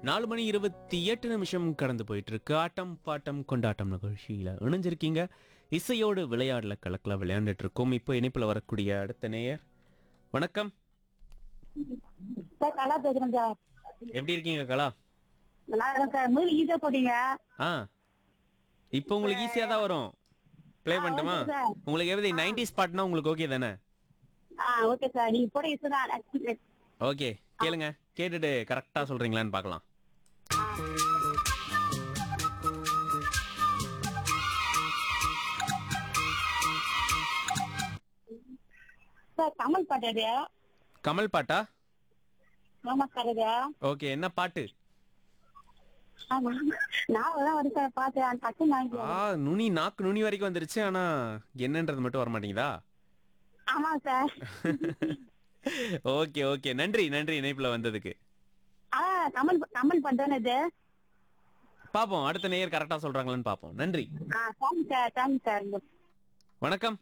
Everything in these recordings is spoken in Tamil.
நாலு மணி இருபத்தி எட்டு நிமிஷம் கடந்து போயிட்டு இருக்கு ஆட்டம் பாட்டம் கொண்டாட்டம் நிகழ்ச்சியில இணைஞ்சிருக்கீங்க இசையோடு விளையாடல கலக்கல விளையாண்டுட்டு இருக்கோம் இப்போ இணைப்புல வரக்கூடிய அடுத்த நேயர் வணக்கம் சார் நல்லா பேசுறேன் சார் எப்படி இருக்கீங்க கலா நல்லா இருக்கேன் சார் மூவி ஈஸியா போட்டீங்க ஆ இப்போ உங்களுக்கு ஈஸியா தான் வரும் ப்ளே பண்ணட்டுமா ஓகே சார். உங்களுக்கு எப்படி நைன்டிஸ் பாட்டுனா உங்களுக்கு ஓகே தானே ஆ ஓகே சார் நீங்க போட ஈஸி தான் ஓகே கேளுங்க கேட்டுட்டு கரெக்டா சொல்றீங்களான்னு பார்க்கலாம் சார் கமல் பாட்டு அது கமல் பாட்டா ஆமா சார் அது ஓகே என்ன பாட்டு ஆமா நான் தான் வந்து சார் பார்த்தேன் டக்கு வாங்கி ஆ நுனி நாக்கு நுனி வரைக்கும் வந்துருச்சு ஆனா என்னன்றது மட்டும் வர மாட்டேங்குதா ஆமா சார் ஓகே ஓகே நன்றி நன்றி இணைப்புல வந்ததுக்கு ஆ கமல் கமல் பாட்டு தானே இது பாப்போம் அடுத்த நேயர் கரெக்டா சொல்றாங்களான்னு பாப்போம் நன்றி ஆ தேங்க்ஸ் சார் தேங்க்ஸ் சார் வணக்கம்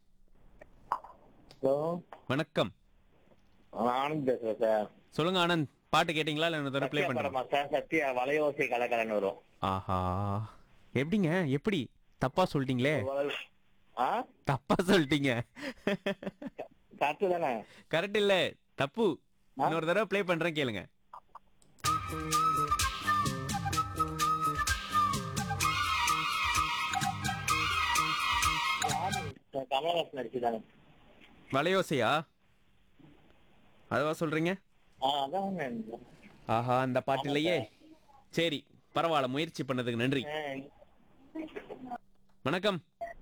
ஹலோ வணக்கம் ஆனந்த் பேசுறேன் சார் சொல்லுங்க ஆனந்த் பாட்டு கேட்டிங்களா இல்ல இன்னொரு ப்ளே சத்யா பண்ணுமா படமா சார் சத்யா வலையோசை கலக்கலன்னு வரும் ஆஹா எப்படிங்க எப்படி தப்பா சொல்லிட்டீங்களே வலை- ஆ தப்பா சொல்லிட்டீங்க கரெக்டு தானே கரெக்ட் இல்ல தப்பு இன்னொரு தடவை ப்ளே பண்றேன் கேளுங்க சார் கமலஹாசன் நடிச்சுதானே வலையோசையா அதுவா சொல்றீங்க ஆ அதான் ஆஹா அந்த பாட்டு இல்லையே சரி பரவாயில்ல முயற்சி பண்ணதுக்கு நன்றி வணக்கம்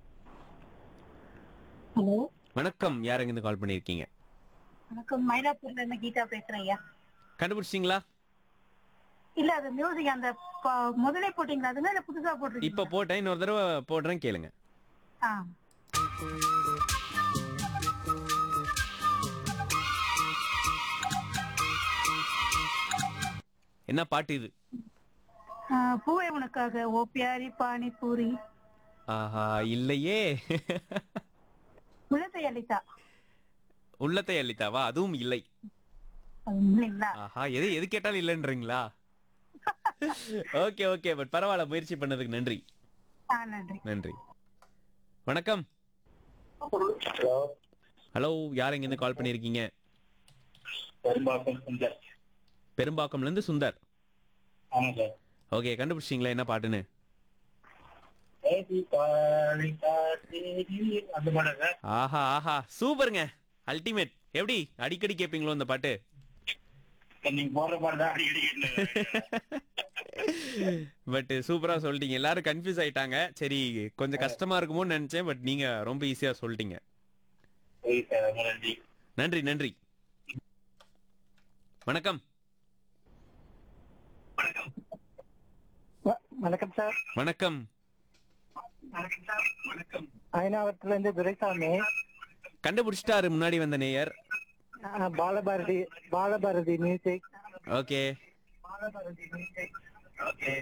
ஹலோ வணக்கம் யார் இருந்து கால் பண்ணிருக்கீங்க வணக்கம் மயிலாப்பூர்ல இருந்து கீதா பேசுறேன் ஐயா கண்டுபிடிச்சிங்களா இல்ல அது மியூசிக் அந்த ப- முதலே போட்டீங்களா அதுல இல்ல புதுசா இப்ப போட்டிருக்கீங்க போட்டேன் இன்னொரு தடவை போடுறேன் கேளுங்க ஆ என்ன பாட்டு இது ஆ, பூவே உனக்காக ஓ பியாரி பானிபூரி ஆஹா இல்லையே உலகை அளித்தா உள்ளத்தை அளித்தாவா அதுவும் இல்லை அது இல்லைங்களா ஆஹா எது எது கேட்டாலும் இல்லைன்றீங்களா ஓகே ஓகே பட் பரவாயில்ல முயற்சி பண்ணதுக்கு நன்றி ஆ நன்றி நன்றி வணக்கம் ஹலோ ஹலோ யார் இருந்து கால் பண்ணிருக்கீங்க பெரும்பாக்கம் சுந்தர் பெரும்பாக்கம்ல இருந்து சுந்தர் ஆமாம் சார் ஓகே கண்டுபிடிச்சிங்களா என்ன பாட்டுன்னு ஏசி பாலை காத்தேரி அந்த மாதிரி சார் ஆஹா ஆஹா சூப்பருங்க அல்டிமேட் எப்படி அடிக்கடி கேட்பீங்களோ இந்த பாட்டு நீங்க போடுற பாட்டு தான் அடிக்கடி கேட்டு பட் சூப்பரா சொல்லிட்டீங்க எல்லாரும் கன்ஃபியூஸ் ஆயிட்டாங்க சரி கொஞ்சம் கஷ்டமா இருக்குமோன்னு நினைச்சேன் பட் நீங்க ரொம்ப ஈஸியா சொல்லிட்டீங்க சரி சார் ரொம்ப நன்றி நன்றி நன்றி வணக்கம் வணக்கம் சார் வணக்கம் வணக்கம் சார் வணக்கம் அயனாவரத்துல இருந்து துரைசாமி கண்டுபிடிச்சிட்டாரு முன்னாடி வந்த நேயர் ஆ, Balabharathi Balabharathi music okay Balabharathi music okay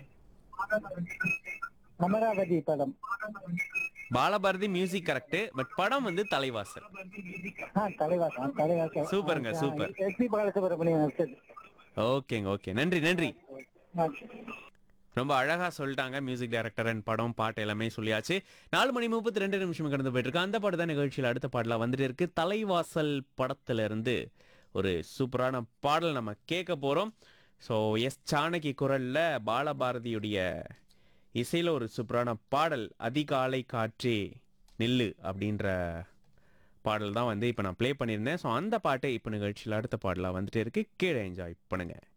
Amaravathi படம் பாலபாரதி மியூசிக் கரெக்ட் பட் படம் வந்து தலைவாசல் ஆ தலைவாசம் தலைவாசம் சூப்பருங்க, சூப்பர். எஸ் பி பாலசுப்ரமணியம் நடிச்சது ஓகேங்க ஓகே நன்றி நன்றி ஆ, ரொம்ப அழகா சொல்லிட்டாங்க மியூசிக் டைரக்டர் அண்ட் படம் பாட்டு எல்லாமே சொல்லியாச்சு நாலு மணி முப்பத்தி ரெண்டு நிமிஷம் கடந்து போயிட்டு இருக்கு அந்த பாட்டு தான் நிகழ்ச்சியில் அடுத்த பாடலா வந்துட்டு இருக்கு தலைவாசல் படத்துல இருந்து ஒரு சூப்பரான பாடல் நம்ம கேட்க போறோம் ஸோ எஸ் ஜானகி குரல்ல பாலபாரதியுடைய இசையில ஒரு சூப்பரான பாடல் அதிகாலை காற்றே நில்லு அப்படின்ற பாடல் தான் வந்து இப்போ நான் ப்ளே பண்ணியிருந்தேன் ஸோ அந்த பாட்டை இப்போ நிகழ்ச்சியில் அடுத்த பாடலாக வந்துட்டு இருக்கு கீழே என்ஜாய் பண்ணுங்க